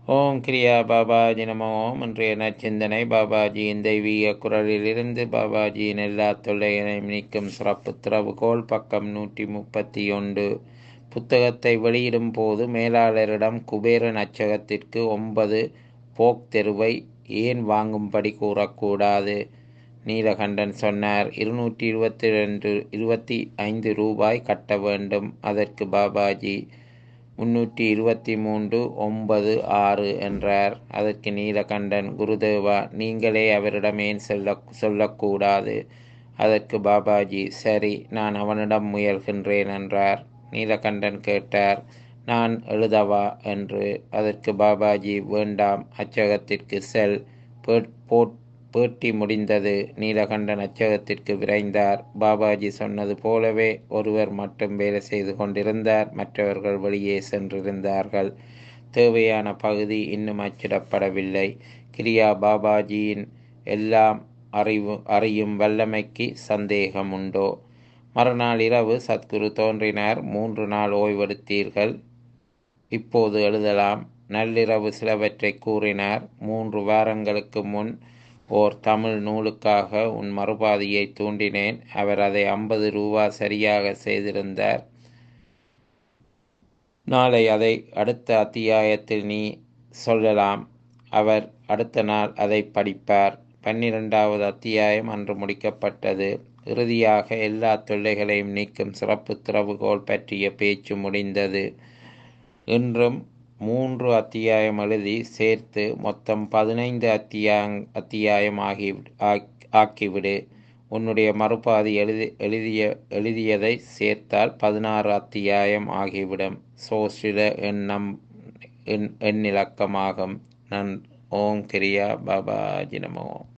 ஓம் கிரியா பாபாஜி நம ஓம் இன்றைய நற்சிந்தனை பாபாஜியின் தெய்வீக குரலிலிருந்து பாபாஜியின் எல்லா தொல்லைகளையும் நீக்கும் சிறப்பு திறவுகோல் பக்கம் நூற்றி முப்பத்தி ஒன்று புத்தகத்தை வெளியிடும் போது மேலாளரிடம் குபேரன் அச்சகத்திற்கு ஒன்பது போக் தெருவை ஏன் வாங்கும்படி கூறக்கூடாது நீலகண்டன் சொன்னார் இருநூற்றி இருபத்தி ரெண்டு இருபத்தி ஐந்து ரூபாய் கட்ட வேண்டும் அதற்கு பாபாஜி முன்னூற்றி இருபத்தி மூன்று ஒன்பது ஆறு என்றார் அதற்கு நீலகண்டன் குருதேவா நீங்களே அவரிடம் ஏன் சொல்ல சொல்லக்கூடாது அதற்கு பாபாஜி சரி நான் அவனிடம் முயல்கின்றேன் என்றார் நீலகண்டன் கேட்டார் நான் எழுதவா என்று அதற்கு பாபாஜி வேண்டாம் அச்சகத்திற்கு செல் போட் பேட்டி முடிந்தது நீலகண்டன் அச்சகத்திற்கு விரைந்தார் பாபாஜி சொன்னது போலவே ஒருவர் மட்டும் வேலை செய்து கொண்டிருந்தார் மற்றவர்கள் வெளியே சென்றிருந்தார்கள் தேவையான பகுதி இன்னும் அச்சிடப்படவில்லை கிரியா பாபாஜியின் எல்லாம் அறிவு அறியும் வல்லமைக்கு சந்தேகம் உண்டோ மறுநாள் இரவு சத்குரு தோன்றினார் மூன்று நாள் ஓய்வெடுத்தீர்கள் இப்போது எழுதலாம் நள்ளிரவு சிலவற்றை கூறினார் மூன்று வாரங்களுக்கு முன் ஓர் தமிழ் நூலுக்காக உன் மறுபாதியை தூண்டினேன் அவர் அதை ஐம்பது ரூபா சரியாக செய்திருந்தார் நாளை அதை அடுத்த அத்தியாயத்தில் நீ சொல்லலாம் அவர் அடுத்த நாள் அதை படிப்பார் பன்னிரெண்டாவது அத்தியாயம் அன்று முடிக்கப்பட்டது இறுதியாக எல்லா தொல்லைகளையும் நீக்கும் சிறப்பு திறவுகோல் பற்றிய பேச்சு முடிந்தது இன்றும் மூன்று அத்தியாயம் எழுதி சேர்த்து மொத்தம் பதினைந்து அத்தியாங் அத்தியாயம் ஆகி ஆக்கிவிடு உன்னுடைய மறுபாதி எழுதி எழுதிய எழுதியதை சேர்த்தால் பதினாறு அத்தியாயம் ஆகிவிடும் சோசில எண்ணம் எண் எண்ணிலக்கமாகும் நன் ஓம் கிரியா பாபாஜி நமோ